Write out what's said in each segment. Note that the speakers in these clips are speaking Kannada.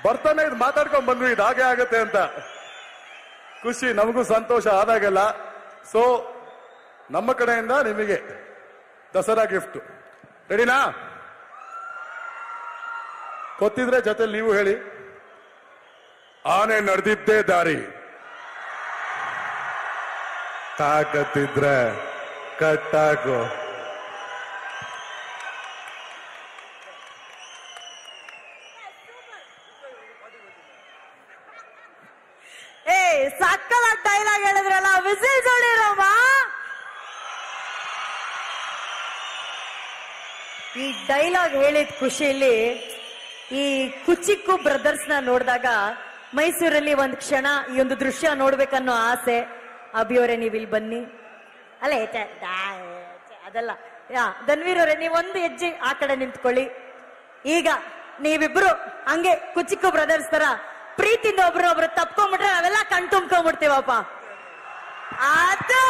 ಬರ್ತಾನೆ ಇದು ಮಾತಾಡ್ಕೊಂಡ್ ಬಂದ್ವಿ ಇದು ಹಾಗೆ ಆಗತ್ತೆ ಅಂತ ಖುಷಿ ನಮಗೂ ಸಂತೋಷ ಆದಾಗೆಲ್ಲ ಸೊ ನಮ್ಮ ಕಡೆಯಿಂದ ನಿಮಗೆ ದಸರಾ ಗಿಫ್ಟ್ ರೆಡಿನಾ ಗೊತ್ತಿದ್ರೆ ಜೊತೆಲಿ ನೀವು ಹೇಳಿ ಆನೆ ನಡೆದಿದ್ದೇ ದಾರಿ ತಾಕತ್ತಿದ್ರೆ ಕಟ್ಟಾಕು ಏ ಸಕ್ಕಲ ಡೈಲಾಗ್ ಹೇಳಿದ್ರಲ್ಲ ವಿಸಿಲ್ ಜೋಡಿರಮ್ಮ ಈ ಡೈಲಾಗ್ ಹೇಳಿದ ಖುಷಿಯಲ್ಲಿ ಈ ಕುಚಿಕ್ಕು ಬ್ರದರ್ಸ್ ನ ನೋಡಿದಾಗ ಮೈಸೂರಲ್ಲಿ ಒಂದ್ ಕ್ಷಣ ಈ ಒಂದು ದೃಶ್ಯ ನೋಡ್ಬೇಕನ್ನೋ ಆಸೆ ಅಭಿಯವರೇ ನೀವ್ ಇಲ್ಲಿ ಬನ್ನಿ ಅಲ್ಲೇ ಛೆ, ದಾ- ಛೆ, ಅದಲ್ಲ ಯಾ ಧನ್ವೀರ್ ಅವರೇ ನೀವ್ ಒಂದು ಹೆಜ್ಜೆ ಆ ಕಡೆ ನಿಂತ್ಕೊಳ್ಳಿ ಈಗ ನೀವಿಬ್ರು ಹಂಗೆ ಕುಚಿಕ್ಕು ಬ್ರದರ್ಸ್ ತರ ಪ್ರೀತಿಯಿಂದ ಒಬ್ರು ಒಬ್ರು ತಪ್ಕೊಂಡ್ಬಿಟ್ರೆ ನಾವೆಲ್ಲ ಕಣ್ ತುಂಬ್ಕೊಂಡ್ಬಿಡ್ತೀವಪ್ಪ ಆತು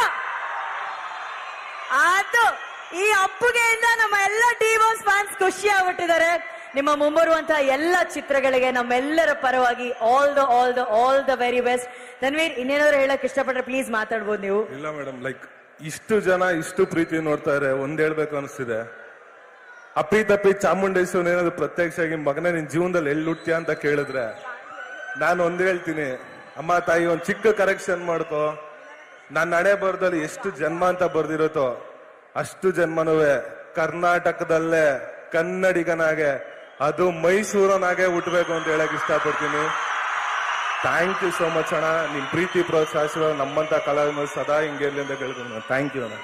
ಆತು ಈ ಅಪ್ಪುಗೆಯಿಂದ ನಮ್ಮ ಎಲ್ಲ ಡಿವೋಸ್ ಫ್ಯಾನ್ಸ್ ಖುಷಿ ಆಗ್ಬಿಟ್ಟಿದ್ದಾರೆ ನಿಮ್ಮ ಮುಂಬರುವಂತಹ ಎಲ್ಲ ಚಿತ್ರಗಳಿಗೆ ನಮ್ಮೆಲ್ಲರ ಪರವಾಗಿ all the all the all the very best Dhanveer ಇನ್ನೇನಾದ್ರು ಹೇಳಕ್ ಇಷ್ಟಪಟ್ರೆ ಪ್ಲೀಸ್ ಮಾತಾಡ್ಬೋದು ನೀವು ಇಲ್ಲ ಮೇಡಮ್ ಲೈಕ್ ಇಷ್ಟು ಜನ ಇಷ್ಟು ಪ್ರೀತಿ ನೋಡ್ತಾ ಇದ್ರೆ ಒಂದ್ ಹೇಳ್ಬೇಕು ಅನಿಸ್ತಿದೆ ಅಪ್ಪಿ ತಪ್ಪಿ ಚಾಮುಂಡೇಶ್ವರನ್ ಏನಾದ್ರು ಪ್ರತ್ಯಕ್ಷವಾಗಿ ಮಗನೇ ನಿನ್ ಜೀವನದಲ್ಲಿ ಎಲ್ಲಿ ಹುಟ್ಟ್ಯಾ ಅಂತ ಕೇಳಿದ್ರೆ ನಾನು ಒಂದ್ ಹೇಳ್ತೀನಿ ಅಮ್ಮ ತಾಯಿ ಒಂದ್ ಚಿಕ್ಕ ಕರೆಕ್ಷನ್ ಮಾಡ್ಕೋ ನನ್ನ ಹಣೆ ಬರ್ದಲ್ಲಿ ಎಷ್ಟು ಜನ್ಮ ಅಂತ ಬರ್ದಿರುತ್ತೋ ಅಷ್ಟು ಜನ್ಮನುವೆ ಕರ್ನಾಟಕದಲ್ಲೇ ಕನ್ನಡಿಗನಾಗೆ ಅದು ಮೈಸೂರನಾಗೆ ಹುಟ್ಟಬೇಕು ಅಂತ ಹೇಳಕ್ ಇಷ್ಟಪಡ್ತೀನಿ ಥ್ಯಾಂಕ್ ಯು ಸೋ ಮಚ್ ಅಣ್ಣ ನಿಮ್ ಪ್ರೀತಿ ಪ್ರೋತ್ಸಾಹಿಸುವ ನಮ್ಮಂತ ಕಲಾವಿದರು ಸದಾ ಹಿಂಗೆ ಇರ್ಲಿ ಅಂತ ಕೇಳ್ತೀನಿ ಥ್ಯಾಂಕ್ ಯು ಅಣ್ಣ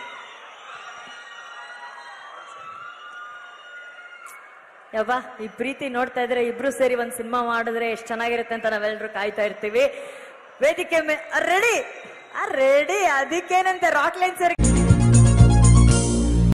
ಯವ್ವ ಈ ಪ್ರೀತಿ ನೋಡ್ತಾ ಇದ್ರೆ ಇಬ್ರು ಸೇರಿ ಒಂದ್ ಸಿನಿಮಾ ಮಾಡಿದ್ರೆ ಎಷ್ಟ್ ಚೆನ್ನಾಗಿರುತ್ತೆ ಅಂತ ನಾವೆಲ್ಲರೂ ಕಾಯ್ತಾ ಇರ್ತೀವಿ ವೇದಿಕೆ ರೆಡಿ ರೆಡಿ ಅದಕ್ಕೇನಂತೆ ರಾಕ್ ಲೈನ್ ಸರ್